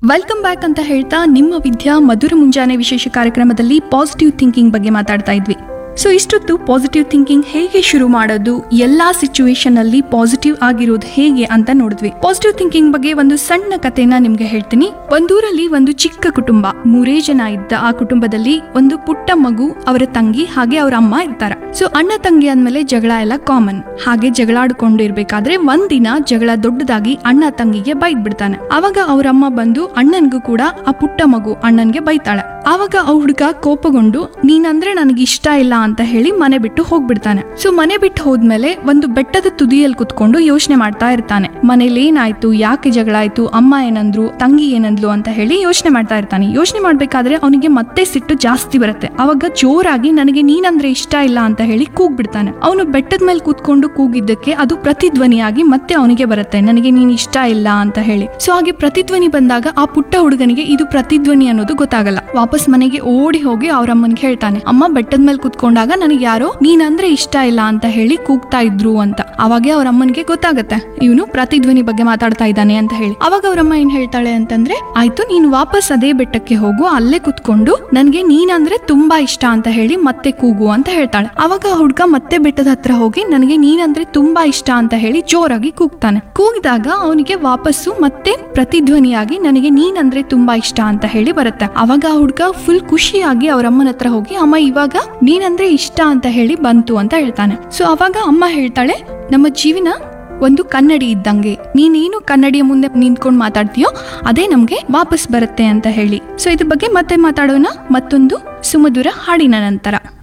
welcome back ಅಂತ ಹೇಳ್ತಾ ನಿಮ್ಮ ವಿದ್ಯಾ ಮಧುರ ಮುಂಜಾನೆ ವಿಶೇಷ ಕಾರ್ಯಕ್ರಮದಲ್ಲಿ ಪಾಸಿಟಿವ್ ಥಿಂಕಿಂಗ್ ಬಗ್ಗೆ ಮಾತಾಡ್ತಾ ಇದ್ವಿ ಸೊ ಇಷ್ಟೊತ್ತು ಪಾಸಿಟಿವ್ ಥಿಂಕಿಂಗ್ ಹೇಗೆ ಶುರು ಮಾಡೋದು ಎಲ್ಲಾ ಸಿಚುವೇಶನ್ ಅಲ್ಲಿ ಪಾಸಿಟಿವ್ ಆಗಿರೋದು ಹೇಗೆ ಅಂತ ನೋಡಿದ್ವಿ ಪಾಸಿಟಿವ್ ಥಿಂಕಿಂಗ್ ಬಗ್ಗೆ ಒಂದು ಸಣ್ಣ ಕಥೆನ ನಿಮ್ಗೆ ಹೇಳ್ತೀನಿ ಒಂದೂರಲ್ಲಿ ಒಂದು ಚಿಕ್ಕ ಕುಟುಂಬ ಮೂರೇ ಜನ ಇದ್ದ ಆ ಕುಟುಂಬದಲ್ಲಿ ಒಂದು ಪುಟ್ಟ ಮಗು ಅವರ ತಂಗಿ ಹಾಗೆ ಅವರ ಅಮ್ಮ ಇರ್ತಾರೆ ಸೊ ಅಣ್ಣ ತಂಗಿ ಅಂದ್ಮೇಲೆ ಜಗಳ ಎಲ್ಲ ಕಾಮನ್ ಹಾಗೆ ಜಗಳಾಡ್ಕೊಂಡು ಇರ್ಬೇಕಾದ್ರೆ ಒಂದಿನ ಜಗಳ ದೊಡ್ಡದಾಗಿ ಅಣ್ಣ ತಂಗಿಗೆ ಬೈದ್ ಬಿಡ್ತಾನೆ ಅವಾಗ ಅವ್ರಮ್ಮ ಬಂದು ಅಣ್ಣನ್ಗೂ ಕೂಡ ಆ ಪುಟ್ಟ ಮಗು ಅಣ್ಣನ್ಗೆ ಬೈತಾಳೆ ಆವಾಗ ಆ ಹುಡುಗ ಕೋಪಗೊಂಡು ನೀನಂದ್ರೆ ನನಗೆ ಇಷ್ಟ ಇಲ್ಲ ಅಂತ ಹೇಳಿ ಮನೆ ಬಿಟ್ಟು ಹೋಗ್ಬಿಡ್ತಾನೆ ಸೊ ಮನೆ ಬಿಟ್ಟು ಹೋದ್ಮೇಲೆ ಒಂದು ಬೆಟ್ಟದ ತುದಿಯಲ್ಲಿ ಕುತ್ಕೊಂಡು ಯೋಚನೆ ಮಾಡ್ತಾ ಇರ್ತಾನೆ ಮನೇಲಿ ಏನಾಯ್ತು ಯಾಕೆ ಜಗಳ ಆಯ್ತು ಅಮ್ಮ ಏನಂದ್ರು ತಂಗಿ ಏನಂದ್ಲು ಅಂತ ಹೇಳಿ ಯೋಚನೆ ಮಾಡ್ತಾ ಇರ್ತಾನೆ ಯೋಚನೆ ಮಾಡ್ಬೇಕಾದ್ರೆ ಅವನಿಗೆ ಮತ್ತೆ ಸಿಟ್ಟು ಜಾಸ್ತಿ ಬರುತ್ತೆ ಅವಾಗ ಜೋರಾಗಿ ನನಗೆ ನೀನಂದ್ರೆ ಇಷ್ಟ ಇಲ್ಲ ಅಂತ ಹೇಳಿ ಕೂಗ್ಬಿಡ್ತಾನೆ ಅವನು ಬೆಟ್ಟದ ಮೇಲೆ ಕೂತ್ಕೊಂಡು ಕೂಗಿದ್ದಕ್ಕೆ ಅದು ಪ್ರತಿಧ್ವನಿಯಾಗಿ ಮತ್ತೆ ಅವನಿಗೆ ಬರುತ್ತೆ ನನಗೆ ನೀನ್ ಇಷ್ಟ ಇಲ್ಲ ಅಂತ ಹೇಳಿ ಸೊ ಹಾಗೆ ಪ್ರತಿಧ್ವನಿ ಬಂದಾಗ ಆ ಪುಟ್ಟ ಹುಡುಗನಿಗೆ ಇದು ಪ್ರತಿಧ್ವನಿ ಅನ್ನೋದು ಗೊತ್ತಾಗಲ್ಲ ವಾಪಸ್ ಮನೆಗೆ ಓಡಿ ಹೋಗಿ ಅವ್ರ ಅಮ್ಮನ್ಗೆ ಹೇಳ್ತಾನೆ ಅಮ್ಮ ಬೆಟ್ಟದ ಮೇಲೆ ಕುತ್ಕೊಂಡಾಗ ನನಗೆ ಯಾರೋ ನೀನಂದ್ರೆ ಇಷ್ಟ ಇಲ್ಲ ಅಂತ ಹೇಳಿ ಕೂಗ್ತಾ ಇದ್ರು ಅಂತ ಅವಾಗ ಅವ್ರ ಅಮ್ಮನ್ಗೆ ಗೊತ್ತಾಗತ್ತೆ ಇವನು ಪ್ರತಿಧ್ವನಿ ಬಗ್ಗೆ ಮಾತಾಡ್ತಾ ಇದ್ದಾನೆ ಅಂತ ಹೇಳಿ ಅವಾಗ ಅವ್ರಮ್ಮ ಏನ್ ಹೇಳ್ತಾಳೆ ಅಂತಂದ್ರೆ ಆಯ್ತು ನೀನು ವಾಪಸ್ ಅದೇ ಬೆಟ್ಟಕ್ಕೆ ಹೋಗು ಅಲ್ಲೇ ಕುತ್ಕೊಂಡು ನನ್ಗೆ ನೀನಂದ್ರೆ ತುಂಬಾ ಇಷ್ಟ ಅಂತ ಹೇಳಿ ಮತ್ತೆ ಕೂಗು ಅಂತ ಹೇಳ್ತಾಳೆ ಅವಾಗ ಆ ಹುಡ್ಗ ಮತ್ತೆ ಬೆಟ್ಟದ ಹತ್ರ ಹೋಗಿ ನನಗೆ ನೀನಂದ್ರೆ ತುಂಬಾ ಇಷ್ಟ ಅಂತ ಹೇಳಿ ಜೋರಾಗಿ ಕೂಗ್ತಾನೆ ಕೂಗಿದಾಗ ಅವನಿಗೆ ವಾಪಸ್ಸು ಮತ್ತೆ ಪ್ರತಿಧ್ವನಿಯಾಗಿ ನನಗೆ ನೀನಂದ್ರೆ ತುಂಬಾ ಇಷ್ಟ ಅಂತ ಹೇಳಿ ಬರುತ್ತೆ ಅವಾಗ ಆ ಹುಡ್ಗ ಫುಲ್ ಖುಷಿಯಾಗಿ ಅವ್ರ ಅಮ್ಮನ ಹತ್ರ ಹೋಗಿ ಅಮ್ಮ ಇವಾಗ ನೀನಂದ್ರೆ ಇಷ್ಟ ಅಂತ ಹೇಳಿ ಬಂತು ಅಂತ ಹೇಳ್ತಾನೆ ಸೊ ಅವಾಗ ಅಮ್ಮ ಹೇಳ್ತಾಳೆ ನಮ್ಮ ಜೀವನ ಒಂದು ಕನ್ನಡಿ ಇದ್ದಂಗೆ ನೀನೇನು ಕನ್ನಡಿಯ ಮುಂದೆ ನಿಂತ್ಕೊಂಡು ಮಾತಾಡ್ತೀಯೋ ಅದೇ ನಮ್ಗೆ ವಾಪಸ್ ಬರುತ್ತೆ ಅಂತ ಹೇಳಿ ಸೊ ಇದ್ರ ಬಗ್ಗೆ ಮತ್ತೆ ಮಾತಾಡೋಣ ಮತ್ತೊಂದು ಸುಮಧುರ ಹಾಡಿನ ನಂತರ